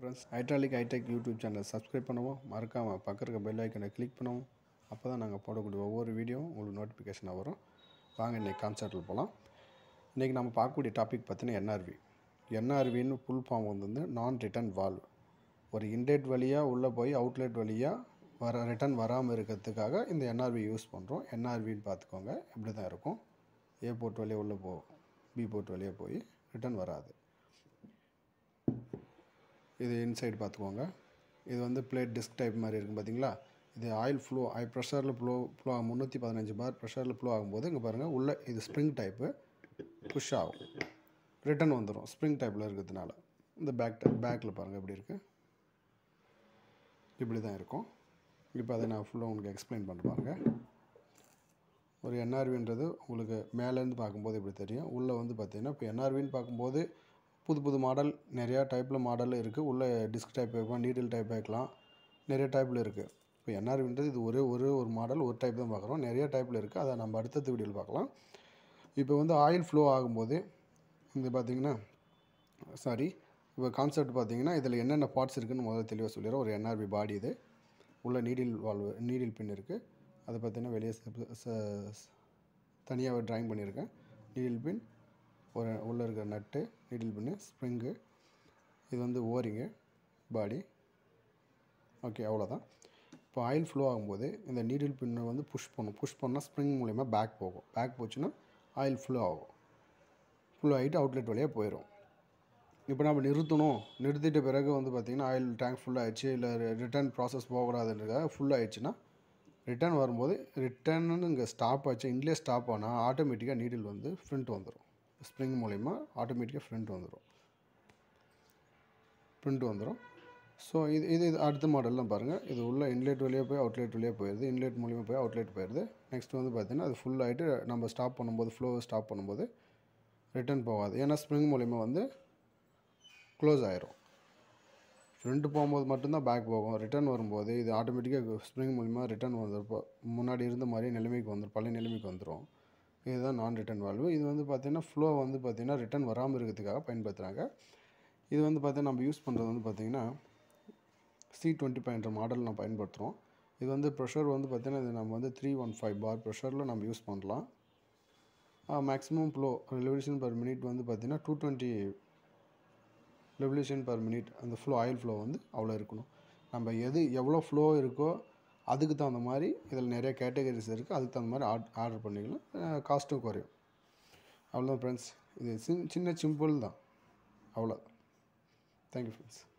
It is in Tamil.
friends hydraulic hi tech YouTube channel subscribe பண்ணவும் மறக்காமல் பக்கத்துக்கு பெல் ஐக்கனை கிளிக் பண்ணவும் அப்போ தான் நாங்கள் போடக்கூடிய ஒவ்வொரு வீடியோவும் உங்களுக்கு நோட்டிஃபிகேஷனாக வரும் வாங்க இன்றைக்கி கான்செப்டில் போகலாம் இன்றைக்கி நம்ம பார்க்கக்கூடிய டாபிக் பார்த்தீங்கன்னா என்ஆர்வி என்ஆர்வின்னு ஃபுல் ஃபார்ம் வந்து நான் ரிட்டர்ன் வால்வ் ஒரு இன்டெட் வழியாக உள்ளே போய் அவுட்லெட் வழியாக வர ரிட்டர்ன் வராமல் இருக்கிறதுக்காக இந்த என்ஆர்வி யூஸ் பண்ணுறோம் என்ஆர்வின்னு பார்த்துக்கோங்க இப்படி தான் இருக்கும் ஏ போர்ட் வழியாக உள்ளே போ பி போர்ட் வழியாக போய் ரிட்டர்ன் வராது இது இன்சைடு பார்த்துக்கோங்க இது வந்து பிளேட் டிஸ்க் டைப் மாதிரி இருக்கும் பார்த்தீங்களா இது ஆயில் ஃப்ளோ ஹை ப்ரெஷரில் ஃப்ளோ ஃப்ளோ ஆகும் முந்நூற்றி பதினஞ்சு பார் ப்ரெஷரில் ஃப்ளோ ஆகும்போது இங்கே பாருங்கள் உள்ளே இது ஸ்ப்ரிங் டைப்பு புஷ் ஆகும் ரிட்டர்ன் வந்துடும் ஸ்ப்ரிங் டைப்பில் இருக்கிறதுனால இந்த பேக் டைப் பேக்கில் பாருங்கள் எப்படி இருக்குது இப்படி தான் இருக்கும் இப்போ அதை நான் ஃபுல்லாக உங்களுக்கு எக்ஸ்பிளைன் பண்ண பாருங்கள் ஒரு என்ஆர்வின்றது உங்களுக்கு மேலேருந்து பார்க்கும்போது இப்படி தெரியும் உள்ளே வந்து பார்த்தீங்கன்னா இப்போ என்ஆர்வின்னு பார்க்கும்போது புது புது மாடல் நிறையா டைப்பில் மாடல் இருக்குது உள்ளே டிஸ்க் டைப் வைக்கலாம் நீடில் டைப் வைக்கலாம் நிறைய டைப்பில் இருக்குது இப்போ என்ஆர்வின்றது இது ஒரே ஒரு ஒரு மாடல் ஒரு டைப் தான் பார்க்குறோம் நிறைய டைப்பில் இருக்குது அதை நம்ம அடுத்தடுத்த வீடியோவில் பார்க்கலாம் இப்போ வந்து ஆயில் ஃப்ளோ ஆகும்போது இது பார்த்திங்கன்னா சாரி இப்போ கான்செப்ட் பார்த்தீங்கன்னா இதில் என்னென்ன பார்ட்ஸ் இருக்குன்னு முதல்ல தெளிவாக சொல்லிடுறோம் ஒரு என்ஆர்பி பாடி இது உள்ள நீடில் வால்வு நீடில் பின் இருக்குது அதை பார்த்தீங்கன்னா வெளியே தனியாக ட்ராயிங் பண்ணியிருக்கேன் நீடில் பின் ஒரு உள்ளே இருக்கிற நட்டு நீடில் பின்னு ஸ்ப்ரிங்கு இது வந்து ஓரிங்கு பாடி ஓகே அவ்வளோதான் இப்போ ஆயில் ஃப்ளோ ஆகும்போது இந்த நீடில் பின்னை வந்து புஷ் பண்ணும் புஷ் பண்ணால் ஸ்ப்ரிங் மூலிமா பேக் போகும் பேக் போச்சுன்னா ஆயில் ஃப்ளோ ஆகும் ஃப்ளோ ஆகிட்டு அவுட்லெட் வழியாக போயிடும் இப்போ நம்ம நிறுத்தணும் நிறுத்திட்ட பிறகு வந்து பார்த்திங்கன்னா ஆயில் டேங்க் ஃபுல்லாகிடுச்சு இல்லை ரிட்டர்ன் ப்ராசஸ் போகக்கூடாதுன்றதுக்காக ஃபுல் ஆயிடுச்சுன்னா ரிட்டர்ன் வரும்போது ரிட்டர்னு இங்கே ஸ்டாப் ஆச்சு இன்லேயே ஸ்டாப் ஆனால் ஆட்டோமேட்டிக்காக நீடில் வந்து ஃப்ரண்ட் வந்துடும் ஸ்ப்ரிங் மூலிமா ஆட்டோமேட்டிக்காக ஃப்ரண்ட் வந்துடும் ஃப்ரண்ட் வந்துடும் ஸோ இது இது இது அடுத்த மாடல்லாம் பாருங்கள் இது உள்ள இன்லெட் வழியாக போய் அவுட்லெட் வழியாக போயிடுது இன்லெட் மூலிமா போய் அவுட்லெட் போயிடுது நெக்ஸ்ட் வந்து பார்த்திங்கன்னா அது ஃபுல் ஆகிட்டு நம்ம ஸ்டாப் பண்ணும்போது ஃப்ளோ ஸ்டாப் பண்ணும்போது ரிட்டர்ன் போகாது ஏன்னா ஸ்ப்ரிங் மூலிமா வந்து க்ளோஸ் ஆயிரும் ஃப்ரண்ட் போகும்போது மட்டும்தான் பேக் போகும் ரிட்டர்ன் வரும்போது இது ஆட்டோமேட்டிக்காக ஸ்ப்ரிங் மூலிமா ரிட்டர்ன் வந்துருப்போ முன்னாடி இருந்த மாதிரியே நிலைமைக்கு வந்துடும் பழைய நிலைமைக்கு வந்துடும் இதுதான் நான் ரிட்டர்ன் வால்வு இது வந்து பார்த்திங்கன்னா ஃப்ளோ வந்து பார்த்திங்கன்னா ரிட்டர்ன் வராமல் இருக்கிறதுக்காக பயன்படுத்துகிறாங்க இது வந்து பார்த்திங்கன்னா நம்ம யூஸ் பண்ணுறது வந்து பார்த்திங்கன்னா சி டுவெண்ட்டி ஃபைவ்ன்ற மாடல் நம்ம பயன்படுத்துகிறோம் இது வந்து ப்ரெஷர் வந்து பார்த்திங்கன்னா இது நம்ம வந்து த்ரீ ஒன் ஃபைவ் பார் ப்ரெஷரில் நம்ம யூஸ் பண்ணலாம் maximum flow revolution per minute வந்து பார்த்திங்கன்னா two twenty revolution per minute அந்த ஃப்ளோ ஆயில் ஃப்ளோ வந்து அவ்வளோ இருக்கணும் நம்ம எது எவ்வளோ ஃப்ளோ இருக்கோ அதுக்கு தகுந்த மாதிரி இதில் நிறைய கேட்டகரிஸ் இருக்குது அதுக்கு தகுந்த மாதிரி ஆட் ஆர்டர் பண்ணிக்கலாம் காஸ்ட்டும் குறையும் அவ்வளோதான் ஃப்ரெண்ட்ஸ் இது சின் சின்ன சிம்பிள் தான் அவ்வளோ தேங்க்யூ ஃப்ரெண்ட்ஸ்